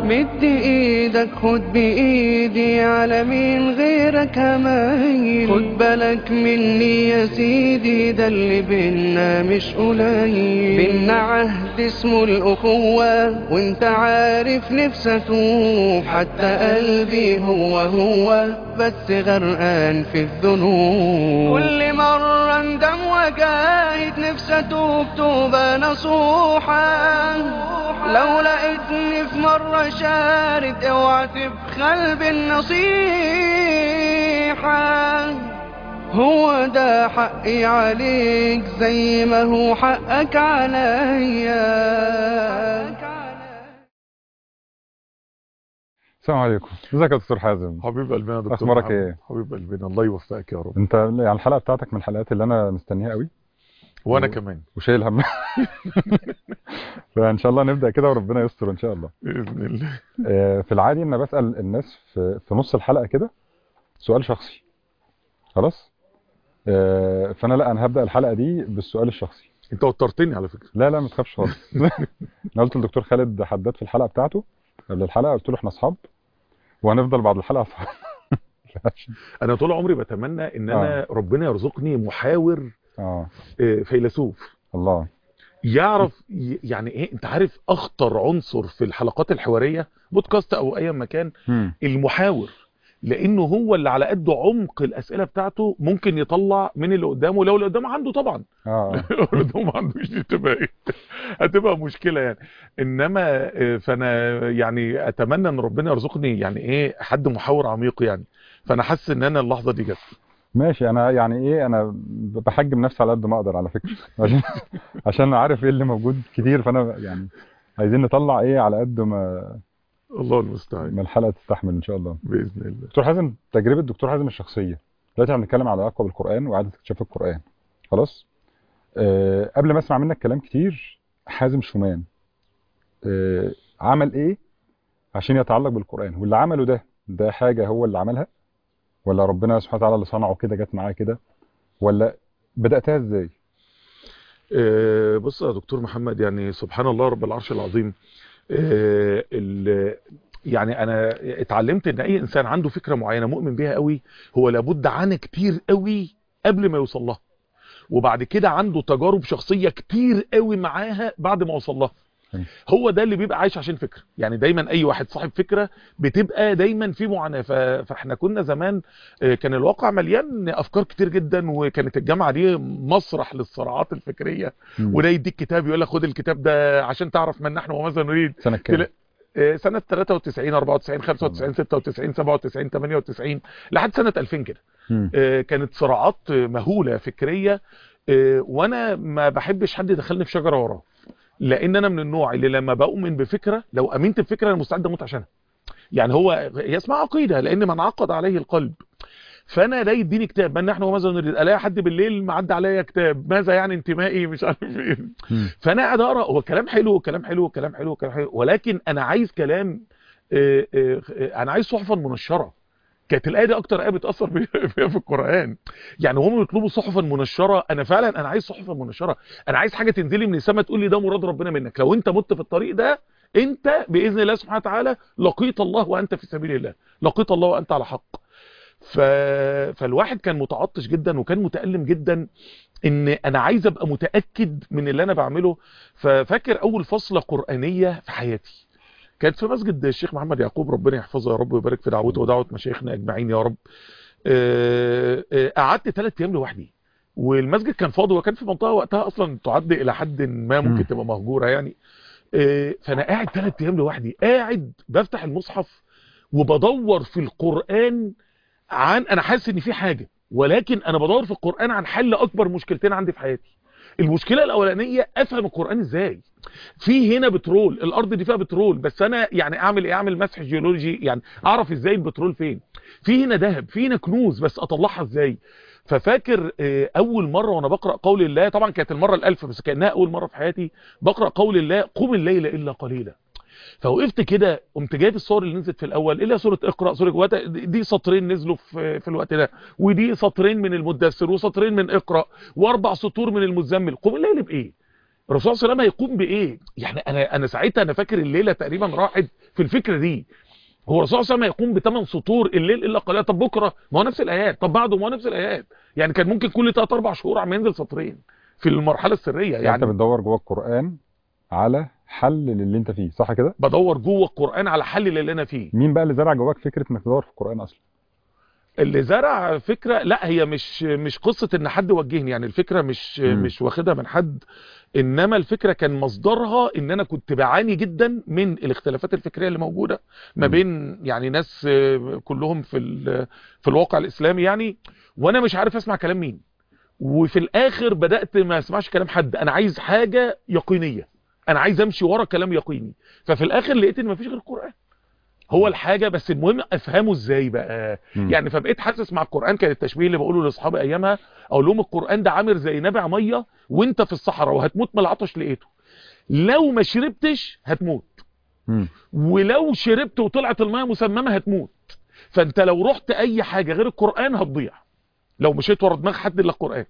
مد ايدك خد بايدي على مين غيرك همايل خد بالك مني يا سيدي ده اللي بينا مش قليل بينا عهد اسمه الاخوة وانت عارف نفسي اتوب حتى قلبي هو هو بس غرقان في الذنوب كل مرة اندم وجاهد نفسي اتوب توبة نصوحة لو لقيتني في مرة شارد اوعى تبخل بالنصيحة هو ده حقي عليك زي ما هو حقك عليا السلام عليكم ازيك يا دكتور حازم حبيب قلبنا يا دكتور أخبارك محمد. إيه؟ حبيب قلبنا الله يوفقك يا رب انت يعني الحلقه بتاعتك من الحلقات اللي انا مستنيها قوي وانا و- كمان وشايل هم فان شاء الله نبدا كده وربنا يستر ان شاء الله باذن الله آه، في العادي ان بسال الناس في في نص الحلقه كده سؤال شخصي خلاص آه، فانا لا انا هبدا الحلقه دي بالسؤال الشخصي انت وترتني على فكره لا لا ما تخافش خالص انا قلت للدكتور خالد حداد في الحلقه بتاعته قبل الحلقه قلت له احنا اصحاب وهنفضل بعد الحلقه اصحاب انا طول عمري بتمنى ان انا ربنا يرزقني محاور اه آه، فيلسوف الله يعرف ي- يعني ايه انت عارف اخطر عنصر في الحلقات الحواريه بودكاست او اي مكان مم. المحاور لانه هو اللي على قد عمق الاسئله بتاعته ممكن يطلع من اللي قدامه لو اللي قدامه عنده طبعا اه لو ده ما عندوش دي تبقى ايه هتبقى مشكله يعني انما آه، فانا يعني اتمنى ان ربنا يرزقني يعني ايه حد محاور عميق يعني فانا حاسس ان انا اللحظه دي جت ماشي انا يعني ايه انا بحجم نفسي على قد ما اقدر على فكره عشان عشان عارف ايه اللي موجود كتير فانا يعني عايزين نطلع ايه على قد ما الله المستعان ما الحلقه تستحمل ان شاء الله باذن الله دكتور حازم تجربه دكتور حازم الشخصيه دلوقتي احنا بنتكلم على علاقه بالقران واعاده اكتشاف القران خلاص أه قبل ما اسمع منك كلام كتير حازم شومان أه عمل ايه عشان يتعلق بالقران واللي عمله ده ده حاجه هو اللي عملها ولا ربنا سبحانه وتعالى اللي صنعه كده جت معاه كده ولا بداتها ازاي آه، بص يا دكتور محمد يعني سبحان الله رب العرش العظيم آه، ال- يعني انا اتعلمت ان اي انسان عنده فكره معينه مؤمن بيها قوي هو لابد عانى كتير قوي قبل ما يوصل لها وبعد كده عنده تجارب شخصيه كتير قوي معاها بعد ما وصل لها تمام. هو ده اللي بيبقى عايش عشان فكره يعني دايما اي واحد صاحب فكره بتبقى دايما في معاناه ف- فاحنا كنا زمان آه، كان الواقع مليان افكار كتير جدا وكانت الجامعه دي مسرح للصراعات الفكريه مم. وده يديك كتاب يقول لك خد الكتاب ده عشان تعرف من نحن وماذا نريد سنه كام تلا- آه، سنة 93 94 95 96 97 98 لحد سنة 2000 كده مم. آه، كانت صراعات آه، مهولة فكرية آه، وانا ما بحبش حد يدخلني في شجرة وراه لان انا من النوع اللي لما بؤمن بفكرة لو امنت بفكرة انا مستعد اموت عشانها يعني هو هي اسمها عقيدة لان من عقد عليه القلب فانا ده يديني كتاب من نحن وماذا نريد الاقي حد بالليل معدي عليا كتاب ماذا يعني انتمائي مش عارف ايه مم. فانا قاعد اقرا هو كلام حلو كلام حلو كلام حلو كلام حلو ولكن انا عايز كلام آه، آه، آه، انا عايز صحفا منشره كانت الايه دي اكتر ايه بتاثر بيها فيها في القران يعني هم يطلبوا صحفا منشره انا فعلا انا عايز صحفا منشره انا عايز حاجه تنزلي من السماء تقول لي ده مراد ربنا منك لو انت مت في الطريق ده انت باذن الله سبحانه وتعالى لقيت الله وانت في سبيل الله لقيت الله وانت على حق ف... فالواحد كان متعطش جدا وكان متألم جدا ان انا عايز ابقى متأكد من اللي انا بعمله ففاكر اول فصلة قرآنية في حياتي كانت في مسجد الشيخ محمد يعقوب ربنا يحفظه يا رب ويبارك في دعوته ودعوة مشايخنا اجمعين يا رب آه، آه، قعدت ثلاث ايام لوحدي والمسجد كان فاضي وكان في منطقة وقتها اصلا تعد الى حد ما مم. ممكن تبقى مهجورة يعني آه، فانا قاعد ثلاث ايام لوحدي قاعد بفتح المصحف وبدور في القرآن عن انا حاسس ان في حاجة ولكن انا بدور في القرآن عن حل اكبر مشكلتين عندي في حياتي المشكلة الاولانية افهم القرآن ازاي في هنا بترول الارض دي فيها بترول بس انا يعني اعمل ايه اعمل مسح جيولوجي يعني اعرف ازاي البترول فين في هنا ذهب في هنا كنوز بس اطلعها ازاي ففاكر آه، اول مرة وانا بقرأ قول الله طبعا كانت المرة الالف بس كانها اول مرة في حياتي بقرأ قول الله قم الليل الا قليلا فوقفت كده قمت جايب الصور اللي نزلت في الاول اللي هي سوره اقرا سوره وت- دي سطرين نزلوا في في الوقت ده ودي سطرين من المدثر وسطرين من اقرا واربع سطور من المزمل قوم الليل بايه الرسول صلى الله عليه وسلم هيقوم بايه يعني انا انا ساعتها انا فاكر الليله تقريبا راحت في الفكره دي هو الرسول صلى الله عليه وسلم يقوم بثمان سطور الليل الا قليلا طب بكره ما هو نفس الايات طب بعده ما هو نفس الايات يعني كان ممكن كل 3 4 شهور عم ينزل سطرين في المرحله السريه يعني يعني انت بتدور جوه القران على حل للي انت فيه صح كده بدور جوه القران على حل للي انا فيه مين بقى اللي زرع جواك فكره انك تدور في القران اصلا اللي زرع فكره لا هي مش مش قصه ان حد وجهني يعني الفكره مش مم. مش واخدها من حد انما الفكره كان مصدرها ان انا كنت بعاني جدا من الاختلافات الفكريه اللي موجوده ما مم. بين يعني ناس آه، كلهم في ال- في الواقع الاسلامي يعني وانا مش عارف اسمع كلام مين وفي الاخر بدات ما اسمعش كلام حد انا عايز حاجه يقينيه انا عايز امشي ورا كلام يقيني ففي الاخر لقيت ان مفيش غير القران هو الحاجه بس المهم افهمه ازاي بقى مم. يعني فبقيت حاسس مع القرآن كان التشبيه اللي بقوله لاصحابي ايامها اقول لهم القرآن ده عامل زي نابع ميه وانت في الصحراء وهتموت من العطش لقيته لو ما شربتش هتموت مم. ولو شربت وطلعت الميه مسممه هتموت فانت لو رحت اي حاجه غير القرآن هتضيع لو مشيت ورا دماغ حد الا القرآن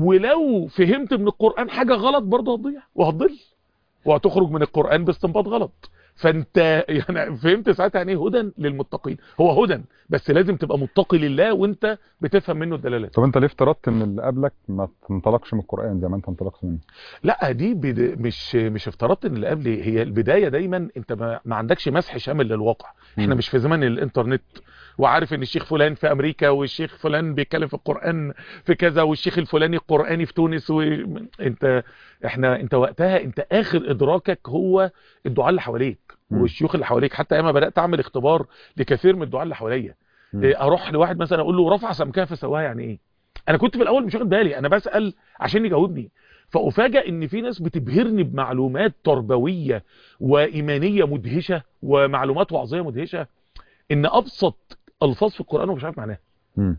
ولو فهمت من القرآن حاجه غلط برضه هتضيع وهتضل وهتخرج من القرآن باستنباط غلط فانت يعني فهمت ساعتها يعني ايه هدى للمتقين هو هدى بس لازم تبقى متقي لله وانت بتفهم منه الدلالات طب انت ليه افترضت ان اللي قبلك ما تنطلقش من القران زي ما انت انطلقت منه لا دي بد... مش مش افترضت ان اللي قبلي هي البدايه دايما انت ما, ما عندكش مسح شامل للواقع احنا مم. مش في زمن الانترنت وعارف ان الشيخ فلان في امريكا والشيخ فلان بيتكلم في القران في كذا والشيخ الفلاني القراني في تونس وانت احنا انت وقتها انت اخر ادراكك هو الدعاء اللي حواليك مم. والشيوخ اللي حواليك حتى ايام ما بدات اعمل اختبار لكثير من الدعاء اللي حواليا مم. إيه، اروح لواحد مثلا اقول له رفع سمكها فسواها يعني ايه انا كنت في الاول مش واخد بالي انا بسال عشان يجاوبني فافاجئ ان في ناس بتبهرني بمعلومات تربويه وايمانيه مدهشه ومعلومات وعظيه مدهشه ان ابسط الفاظ في القران ومش عارف معناها مم.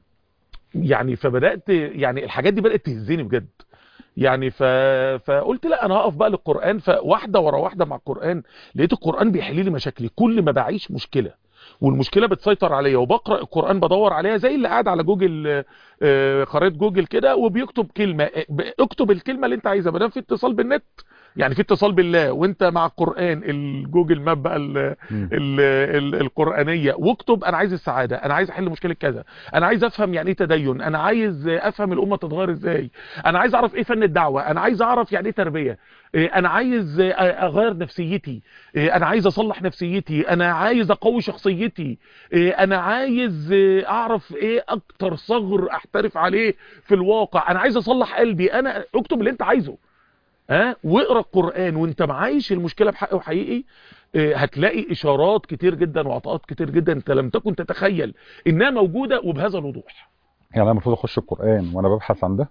يعني فبدات يعني الحاجات دي بدات تهزني بجد يعني ف... فقلت لا انا هقف بقى للقران فواحده ورا واحده مع القران لقيت القران بيحل لي مشاكلي كل ما بعيش مشكله والمشكله بتسيطر عليا وبقرا القران بدور عليها زي اللي قاعد على جوجل آه، خريطه جوجل كده وبيكتب كلمه آه، ب- اكتب الكلمه اللي انت عايزها ما دام في اتصال بالنت يعني في اتصال بالله وانت مع القران الجوجل ماب بقى ال- مم. ال ال القرآنية واكتب انا عايز السعادة انا عايز احل مشكلة كذا انا عايز افهم يعني ايه تدين انا عايز افهم الامة تتغير ازاي انا عايز اعرف ايه فن الدعوة انا عايز اعرف يعني ايه تربية إيه، انا عايز آه، اغير نفسيتي إيه، انا عايز اصلح نفسيتي انا عايز اقوي شخصيتي إيه، انا عايز آه، اعرف ايه اكتر ثغر احترف عليه في الواقع انا عايز اصلح قلبي انا اكتب اللي انت عايزه ها واقرا القران وانت معايش المشكله بحق وحقيقي آه، هتلاقي اشارات كتير جدا وعطاءات كتير جدا انت لم تكن تتخيل انها موجوده وبهذا الوضوح يعني انا المفروض اخش القران وانا ببحث عن ده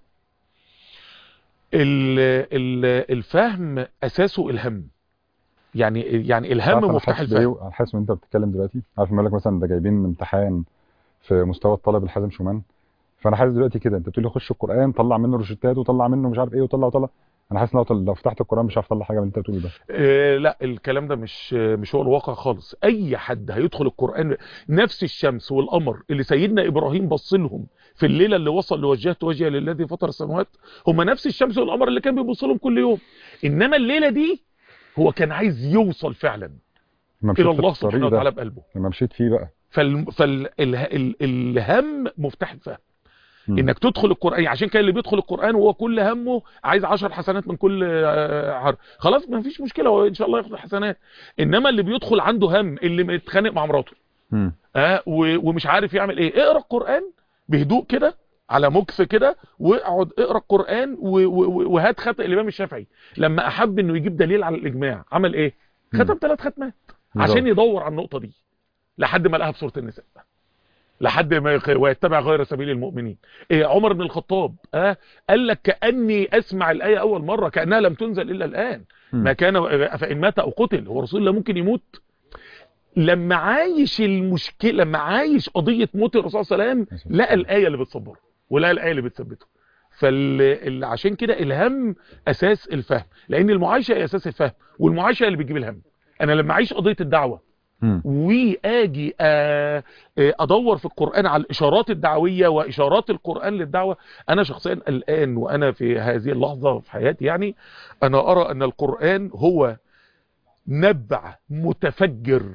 ال- ال- الفهم اساسه الهم يعني يعني عارف الهم انا مفتاح حاسس الفهم بايه انا حاسس ان انت بتتكلم دلوقتي عارف لما لك مثلا ده جايبين امتحان في مستوى الطالب الحازم شومان فانا حاسس دلوقتي كده انت بتقول لي خش القران طلع منه روشتات وطلع منه مش عارف ايه وطلع وطلع انا حاسس ان لو لو فتحت القران مش عارف اطلع حاجه من اللي انت بتقوله ده آه، لا الكلام ده مش مش هو الواقع خالص اي حد هيدخل القران نفس الشمس والقمر اللي سيدنا ابراهيم بص لهم في الليله اللي وصل لوجهت وجهي للذي فطر السماوات هم نفس الشمس والقمر اللي كان بيبص لهم كل يوم انما الليله دي هو كان عايز يوصل فعلا لما مشيت الى في الله الطريق سبحانه وتعالى ده بقلبه لما مشيت فيه بقى فال... فال... ال... ال... الهم مفتاح الفهم مم. انك تدخل القران عشان كان اللي بيدخل القران وهو كل همه عايز 10 حسنات من كل آه، حرف خلاص ما فيش مشكله هو ان شاء الله ياخد حسنات انما اللي بيدخل عنده هم اللي متخانق مع مراته مم. اه و- ومش عارف يعمل ايه اقرا القران بهدوء كده على مكث كده واقعد اقرا القران و- و- وهات خطأ الامام الشافعي لما احب انه يجيب دليل على الاجماع عمل ايه ختم ثلاث ختمات عشان يدور على النقطه دي لحد ما لقاها في سوره النساء لحد ما يخ- ويتبع غير سبيل المؤمنين إيه عمر بن الخطاب آه قال لك كاني اسمع الايه اول مره كانها لم تنزل الا الان مم. ما كان فان مات او قتل هو رسول الله ممكن يموت لما عايش المشكله لما عايش قضيه موت الرسول صلى الله عليه وسلم لقى الايه اللي بتصبره ولقى الايه اللي بتثبته فعشان كده الهم اساس الفهم لان المعايشه هي اساس الفهم والمعايشه هي اللي بتجيب الهم انا لما اعيش قضيه الدعوه مم. واجي آه، آه، ادور في القران على الاشارات الدعويه واشارات القران للدعوه انا شخصيا الان وانا في هذه اللحظه في حياتي يعني انا ارى ان القران هو نبع متفجر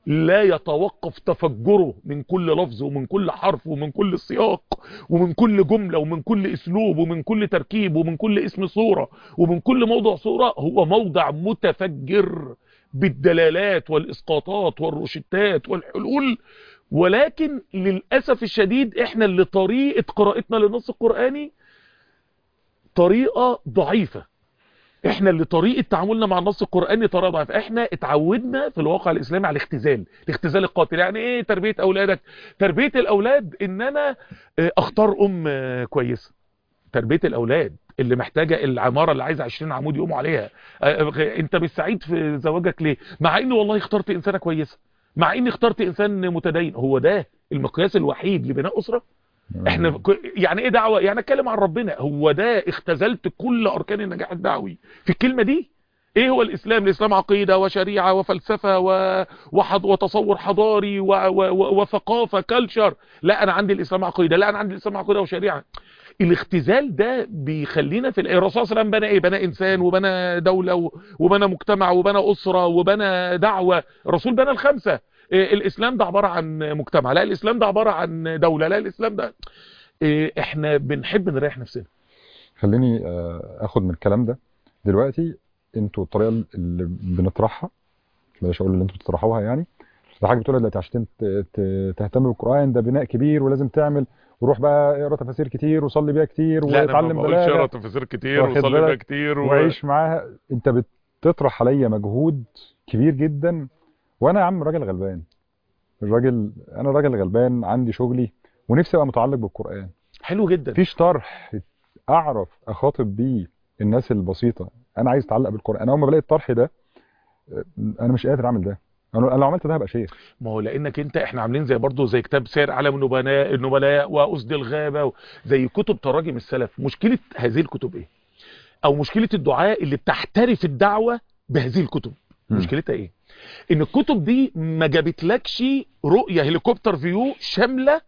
لا يتوقف تفجره من كل لفظ ومن كل حرف ومن كل سياق ومن كل جملة ومن كل اسلوب ومن كل تركيب ومن كل اسم صورة ومن كل موضع صورة هو موضع متفجر بالدلالات والاسقاطات والروشتات والحلول ولكن للأسف الشديد احنا اللي طريقة قراءتنا للنص القرآني طريقة ضعيفة احنا اللي طريقة تعاملنا مع النص القرآني طريقة ضعيفة احنا اتعودنا في الواقع الاسلامي على الاختزال الاختزال القاتل يعني ايه تربية اولادك تربية الاولاد ان انا اه، اختار ام اه، كويسة تربية الاولاد اللي محتاجة العمارة اللي عايزة 20 عمود يقوموا عليها اه، انت مش سعيد في زواجك ليه مع ان والله اخترت انسانة كويسة مع اني اخترت انسان متدين هو ده المقياس الوحيد لبناء اسره احنا ك- يعني ايه دعوه يعني اتكلم عن ربنا هو ده اختزلت كل اركان النجاح الدعوي في الكلمه دي ايه هو الاسلام الاسلام عقيده وشريعه وفلسفه و... وحض... وتصور حضاري و... و... و... وثقافه كلتشر لا انا عندي الاسلام عقيده لا انا عندي الاسلام عقيده وشريعه الاختزال ده بيخلينا في الرسول صلى الله عليه وسلم بنى ايه بنى انسان وبنى دوله و- وبنى مجتمع وبنى اسره وبنى دعوه الرسول بنى الخمسه إيه، الاسلام ده عباره عن مجتمع لا الاسلام ده عباره عن دوله لا الاسلام ده إيه، احنا بنحب نريح نفسنا خليني آه، اخد من الكلام ده دلوقتي انتوا الطريقه اللي بنطرحها بلاش اقول اللي انتوا بتطرحوها يعني ده حاجه بتقولها دلوقتي عشان ت- ت- تهتم بالقران ده بناء كبير ولازم تعمل وروح بقى اقرا تفاسير كتير وصلي بيها كتير لا انا ما واتعلم بقولش اقرا بلاغه تفاسير كتير واخد وصلي بيها بالك؟ كتير و... وعيش معاها انت بتطرح عليا مجهود كبير جدا وانا يا عم راجل غلبان الراجل انا راجل غلبان عندي شغلي ونفسي ابقى متعلق بالقران حلو جدا مفيش طرح اعرف اخاطب بيه الناس البسيطه انا عايز اتعلق بالقران انا اول ما بلاقي الطرح ده انا مش قادر اعمل ده انا أنا لو عملت ده هبقى شيخ ما هو لانك انت احنا عاملين زي برضه زي كتاب سير علم النبلاء النبلاء واسد الغابه و... زي كتب تراجم السلف مشكله هذه الكتب ايه او مشكله الدعاء اللي بتحترف الدعوه بهذه الكتب مم. مشكلتها ايه ان الكتب دي ما جابتلكش رؤيه هليكوبتر فيو شامله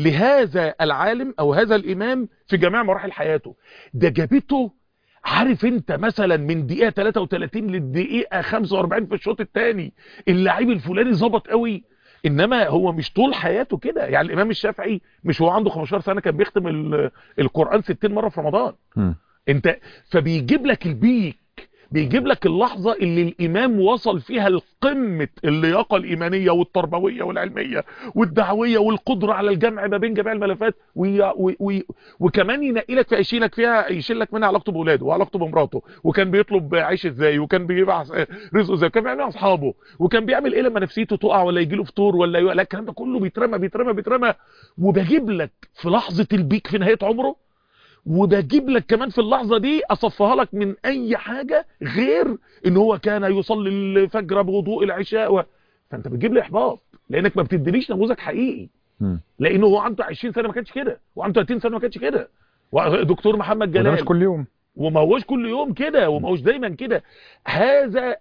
لهذا العالم او هذا الامام في جميع مراحل حياته ده جابته عارف انت مثلا من دقيقه 33 للدقيقه 45 في الشوط الثاني اللعيب الفلاني ظبط قوي انما هو مش طول حياته كده يعني الامام الشافعي مش هو عنده 15 سنه كان بيختم ال- القران 60 مره في رمضان انت فبيجيب لك البيك بيجيب لك اللحظة اللي الإمام وصل فيها لقمة اللياقة الإيمانية والتربوية والعلمية والدعوية والقدرة على الجمع ما بين جميع الملفات وي وي وي وكمان ينقي لك فيها يشيلك فيها يشيل لك منها علاقته بأولاده وعلاقته بمراته وكان بيطلب عيش ازاي وكان بيجيب عس- رزقه ازاي وكان بيعمل مع أصحابه وكان بيعمل إيه لما نفسيته تقع ولا يجي له فطور ولا يقع لا الكلام ده كله بيترمى بيترمى بيترمى وبجيب لك في لحظة البيك في نهاية عمره وبجيب لك كمان في اللحظة دي اصفها لك من اي حاجة غير ان هو كان يصلي الفجر بوضوء العشاء و... فانت بتجيب لي احباط لانك ما بتدينيش نموذج حقيقي مم. لانه هو عنده 20 سنة ما كانش كده وعنده 30 سنة ما كانش كده ودكتور محمد وده مش جلال كل يوم وما هوش كل يوم كده وما هوش دايما كده هذا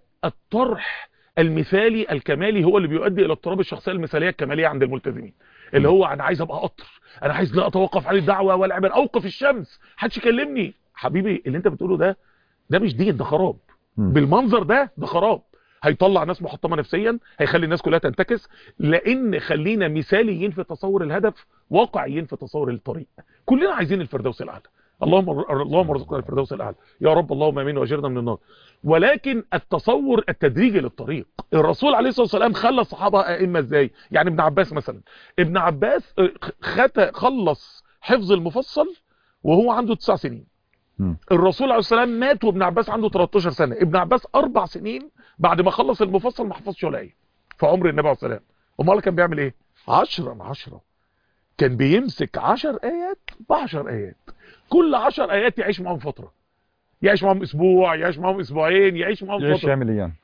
الطرح المثالي الكمالي هو اللي بيؤدي الى اضطراب الشخصيه المثاليه الكماليه عند الملتزمين اللي هو انا عايز ابقى قطر انا عايز لا اتوقف عن الدعوه ولا اعمل اوقف الشمس محدش يكلمني حبيبي اللي انت بتقوله ده ده مش دين ده خراب مم. بالمنظر ده ده خراب هيطلع ناس محطمه نفسيا هيخلي الناس كلها تنتكس لان خلينا مثاليين في تصور الهدف واقعيين في تصور الطريق كلنا عايزين الفردوس الاعلى اللهم اللهم ارزقنا الفردوس الاعلى يا رب اللهم امين واجرنا من النار ولكن التصور التدريجي للطريق الرسول عليه الصلاه والسلام خلى الصحابه ائمه ازاي يعني ابن عباس مثلا ابن عباس آه، خت خلص حفظ المفصل وهو عنده تسع سنين مم. الرسول عليه الصلاه والسلام مات وابن عباس عنده 13 سنه ابن عباس اربع سنين بعد ما خلص المفصل ما حفظش ولا ايه في عمر النبي عليه الصلاه والسلام امال كان بيعمل ايه 10 من 10 كان بيمسك 10 ايات ب 10 ايات كل 10 ايات يعيش معاهم فتره يعيش معاهم اسبوع يعيش معاهم اسبوعين يعيش معاهم ايش فتره يعمل ايه يعني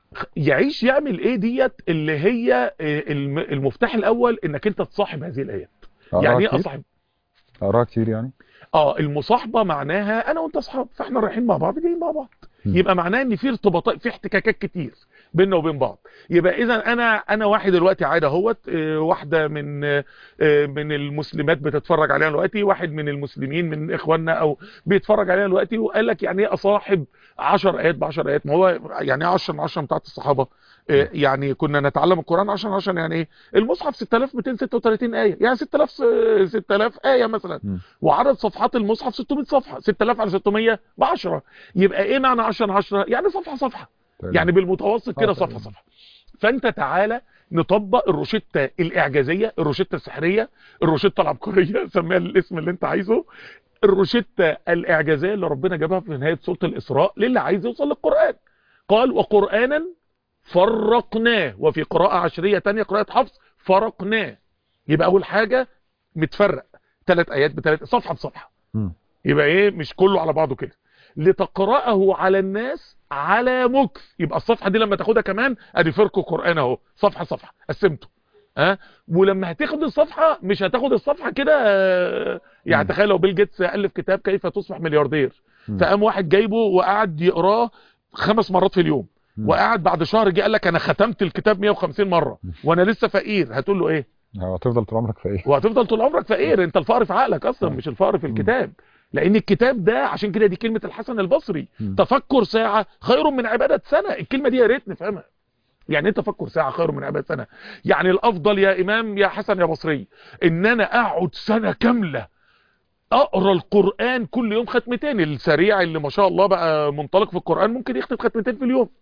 يعيش يعمل ايه ديت اللي هي آه، الم- المفتاح الاول انك انت تصاحب هذه الايات اقراها يعني ايه كتير اصاحب اقراها كتير يعني اه المصاحبه معناها انا وانت اصحاب فاحنا رايحين مع بعض جايين مع بعض م. يبقى معناه ان في ارتباطات في احتكاكات كتير بيننا وبين بعض يبقى اذا انا انا واحد دلوقتي عاده اهوت آه، واحده من آه، من المسلمات بتتفرج علينا دلوقتي واحد من المسلمين من اخواننا او بيتفرج علينا دلوقتي وقال لك يعني ايه اصاحب 10 ايات ب 10 ايات ما هو يعني ايه 10 من 10 بتاعت الصحابه آه، يعني كنا نتعلم القران 10 من 10 يعني ايه المصحف 6236 ايه يعني 6000 س- 6000 ايه مثلا مم. وعدد صفحات المصحف 600 صفحه 6000 على 600 ب 10 يبقى ايه معنى 10 من 10 يعني صفحه صفحه تمام. يعني بالمتوسط كده آه، صفحه تمام. صفحه فانت تعالى نطبق الروشته الاعجازيه الروشته السحريه الروشته العبقريه سميها الاسم اللي انت عايزه الروشته الاعجازيه اللي ربنا جابها في نهايه سوره الاسراء للي عايز يوصل للقران قال وقرانا فرقناه وفي قراءه عشريه تانية قراءه حفص فرقناه يبقى اول حاجه متفرق ثلاث ايات بثلاث صفحه بصفحه مم. يبقى ايه مش كله على بعضه كده لتقرأه على الناس على مكث يبقى الصفحة دي لما تاخدها كمان ادي فرق قرآن اهو صفحة صفحة قسمته ها ولما هتاخد الصفحة مش هتاخد الصفحة كده آه، يعني مم. تخيل لو بيل جيتس ألف كتاب كيف تصبح ملياردير مم. فقام واحد جايبه وقعد يقراه خمس مرات في اليوم مم. وقعد بعد شهر جه قال لك انا ختمت الكتاب 150 مرة وانا لسه فقير هتقول له ايه آه، هتفضل طول عمرك في ايه وهتفضل طول عمرك فقير انت الفقر في عقلك اصلا آه. مش الفقر في مم. الكتاب لان الكتاب ده عشان كده دي كلمة الحسن البصري مم. تفكر ساعة خير من عبادة سنة الكلمة دي يا ريت نفهمها يعني ايه تفكر ساعة خير من عبادة سنة يعني الافضل يا امام يا حسن يا بصري ان انا اقعد سنة كاملة اقرا القرآن كل يوم ختمتين السريع اللي ما شاء الله بقى منطلق في القرآن ممكن يختم ختمتين في اليوم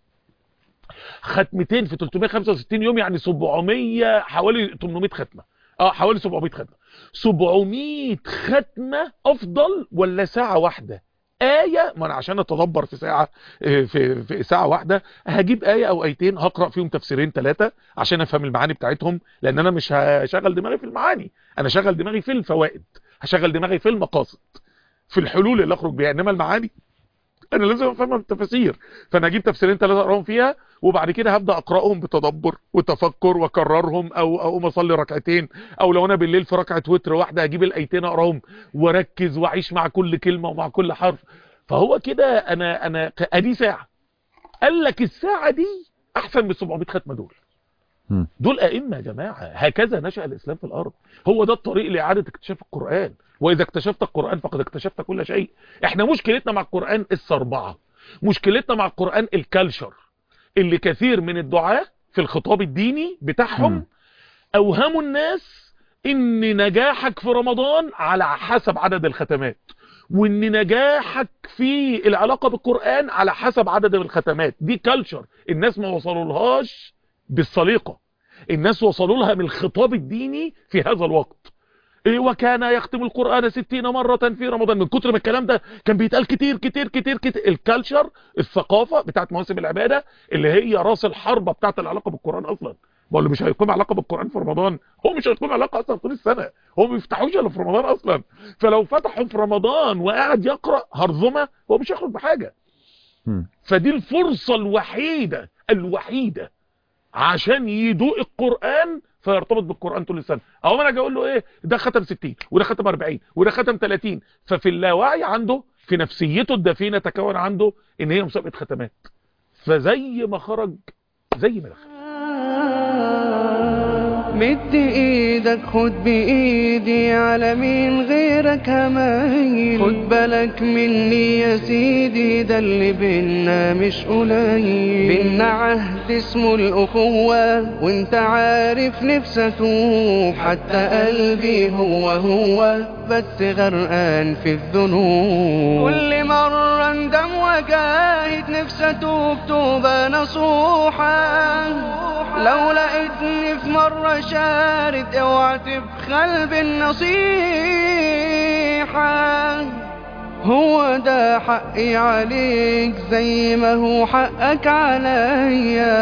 ختمتين في 365 يوم يعني 700 حوالي 800 ختمة اه حوالي 700 ختمة 700 ختمة افضل ولا ساعة واحدة آية ما أنا عشان أتدبر في ساعة آه، في, في ساعة واحدة هجيب آية أو آيتين هقرأ فيهم تفسيرين ثلاثة عشان أفهم المعاني بتاعتهم لأن أنا مش هشغل دماغي في المعاني أنا شغل دماغي في الفوائد هشغل دماغي في المقاصد في الحلول اللي أخرج بيها إنما المعاني أنا لازم أفهمها بالتفاسير فأنا أجيب تفسيرين ثلاثة أقراهم فيها وبعد كده هبدأ أقرأهم بتدبر وتفكر وأكررهم أو أقوم أصلي ركعتين أو لو أنا بالليل في ركعة وتر واحدة هجيب الآيتين أقراهم وأركز وأعيش مع كل كلمة ومع كل حرف فهو كده أنا أنا أدي ساعة قال لك الساعة دي أحسن من 700 ختمة دول مم. دول أئمة يا جماعة هكذا نشأ الإسلام في الأرض هو ده الطريق لإعادة اكتشاف القرآن وإذا اكتشفت القرآن فقد اكتشفت كل شيء احنا مشكلتنا مع القرآن السربعة مشكلتنا مع القرآن الكالشر اللي كثير من الدعاة في الخطاب الديني بتاعهم مم. أوهموا الناس إن نجاحك في رمضان على حسب عدد الختمات وإن نجاحك في العلاقة بالقرآن على حسب عدد الختمات دي كالشر الناس ما وصلولهاش بالسليقة الناس وصلوا لها من الخطاب الديني في هذا الوقت إيه وكان يختم القرآن ستين مرة في رمضان من كتر ما الكلام ده كان بيتقال كتير كتير كتير كتير الكالتشر الثقافة بتاعت مواسم العبادة اللي هي راس الحربة بتاعت العلاقة بالقرآن أصلا ما اللي مش هيقيم علاقة بالقرآن في رمضان هو مش هيقيم علاقة أصلا طول السنة هو ما بيفتحوش إلا في رمضان أصلا فلو فتحوا في رمضان وقاعد يقرأ هرزمة هو مش هيخرج بحاجة مم. فدي الفرصة الوحيدة الوحيدة عشان يدوق القرآن فيرتبط بالقرآن طول السنة اهو انا اجي اقول له ايه ده ختم 60 وده ختم 40 وده ختم 30 ففي اللاوعي عنده في نفسيته الدفينة تكون عنده ان هي مسابقة ختمات فزي ما خرج زي ما دخل مد ايدك خد بايدي على مين غيرك همايل خد بالك مني يا سيدي ده اللي بينا مش قليل بينا عهد اسمه الاخوة وانت عارف نفسي اتوب حتى قلبي هو هو بس غرقان في الذنوب كل مرة اندم وجاهد نفسي اتوب توبة نصوحة لو لقيتني في مرة شارد اوعى تبخل بالنصيحة هو ده حقي عليك زي ما هو حقك عليا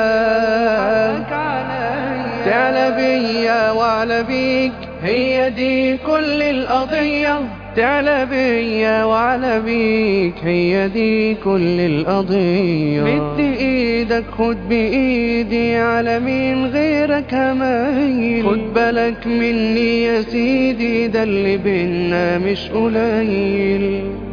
تعلى بيا وعلى بيك هي دي كل القضية تعلى بيا وعلى بيك هي دي كل القضية مد ايدك خد بايدي على مين غيرك همايل خد بالك مني يا سيدي ده اللي بينا مش قليل